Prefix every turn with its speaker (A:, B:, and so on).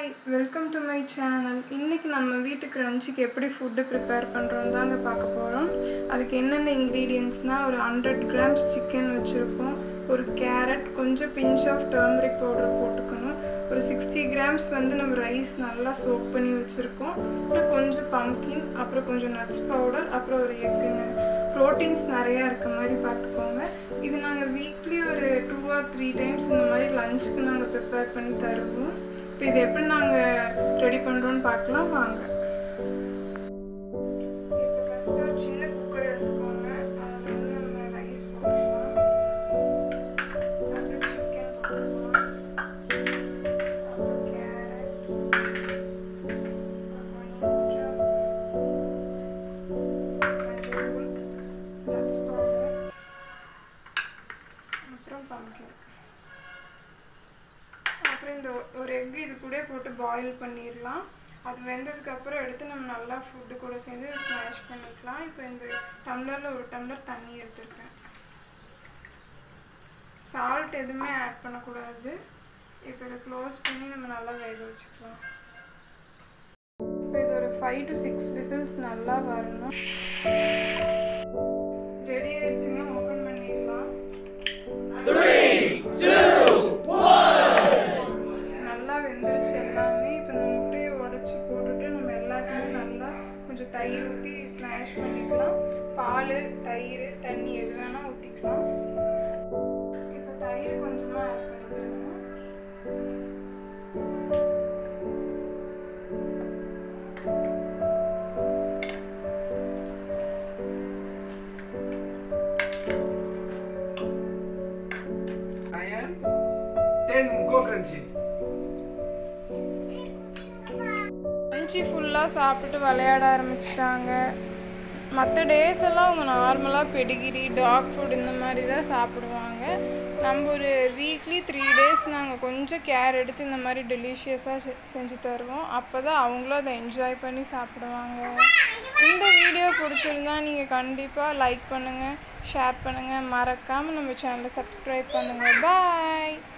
A: Hi welcome to my channel இன்றைக்கி நம்ம வீட்டுக்கு லஞ்சுக்கு எப்படி ஃபுட்டு ப்ரிப்பேர் பண்ணுறோம் தாங்க பார்க்க போகிறோம் அதுக்கு என்னென்ன இன்க்ரீடியன்ட்ஸ்னால் ஒரு ஹண்ட்ரட் கிராம்ஸ் சிக்கன் வச்சுருக்கோம் ஒரு கேரட் கொஞ்சம் பிஞ்ச் ஆஃப் டர்மரிக் பவுடர் போட்டுக்கணும் ஒரு சிக்ஸ்டி கிராம்ஸ் வந்து நம்ம ரைஸ் நல்லா சோக் பண்ணி வச்சுருக்கோம் அப்புறம் கொஞ்சம் பம்கின் அப்புறம் கொஞ்சம் நட்ஸ் பவுடர் அப்புறம் ஒரு எக்குங்க ப்ரோட்டீன்ஸ் நிறையா இருக்க மாதிரி பார்த்துக்கோங்க இது நாங்கள் வீக்லி ஒரு டூ ஆர் த்ரீ டைம்ஸ் இந்த மாதிரி லஞ்சுக்கு நாங்கள் ப்ரிப்பேர் பண்ணி தருவோம் இப்போ இது எப்படி நாங்கள் ரெடி பண்ணுறோன்னு பார்க்கலாம் வாங்க இப்போ ஃபஸ்ட்டு ஒரு சின்ன குக்கர் எடுத்துக்கோங்க அதில் வந்து நம்ம ரைஸ் போட்டுக்கலாம் அப்புறம் சிக்கன் போட்டுக்கலாம் அப்புறம் கேரட் கொஞ்சம் மஞ்சள் நட்ஸ் பவுடர் அப்புறம் பம்கின் அப்புறம் இந்த ஒ- ஒரு எக் இது கூட போட்டு பாயில் பண்ணிடலாம் அது வெந்ததுக்கு அப்புறம் எடுத்து நம்ம நல்லா ஃபுட்டு கூட சேர்ந்து ஸ்மாஷ் பண்ணிக்கலாம் இப்போ இந்த டம்ளரில் ஒரு டம்ளர் தண்ணி எடுத்துருக்கேன் சால்ட் எதுவுமே ஆட் பண்ணக்கூடாது இப்போ இதை க்ளோஸ் பண்ணி நம்ம நல்லா வேக வச்சுக்கலாம் இப்போ இது ஒரு ஃபைவ் டு சிக்ஸ் விசில்ஸ் நல்லா வரணும் ரெடி ஆயிடுச்சுங்க ஓப்பன் பண்ணிடலாம் நல்லா வெந்துருச்சு எல்லாமே இப்போ இந்த முட்டையை உடச்சி போட்டுட்டு நம்ம எல்லாத்தையுமே நல்லா கொஞ்சம் தயிர் ஊற்றி ஸ்மாஷ் பண்ணிக்கலாம் பால் தயிர் தண்ணி எது வேணால் ஊற்றிக்கலாம் இப்போ தயிர் கொஞ்சமாக ஆட் பண்ணிக்கிறேங்க
B: Nine, ten, go crunchy.
A: Lunch ஃபுல்லாக சாப்பிட்டு விளையாட ஆரம்பிச்சிட்டாங்க மற்ற டேஸ் எல்லாம் அவங்க நார்மலாக பெடிகிரி டாக் ஃபுட் இந்த மாதிரி தான் சாப்பிடுவாங்க நம்ம ஒரு வீக்லி த்ரீ டேஸ் நாங்கள் கொஞ்சம் கேர் எடுத்து இந்த மாதிரி டெலிஷியஸாக செஞ்சு தருவோம் அப்போ தான் அவங்களும் அதை என்ஜாய் பண்ணி சாப்பிடுவாங்க இந்த வீடியோ பிடிச்சிருந்தா நீங்கள் கண்டிப்பாக லைக் பண்ணுங்கள் ஷேர் பண்ணுங்கள் மறக்காமல் நம்ம சேனலை சப்ஸ்கிரைப் பண்ணுங்கள் பாய்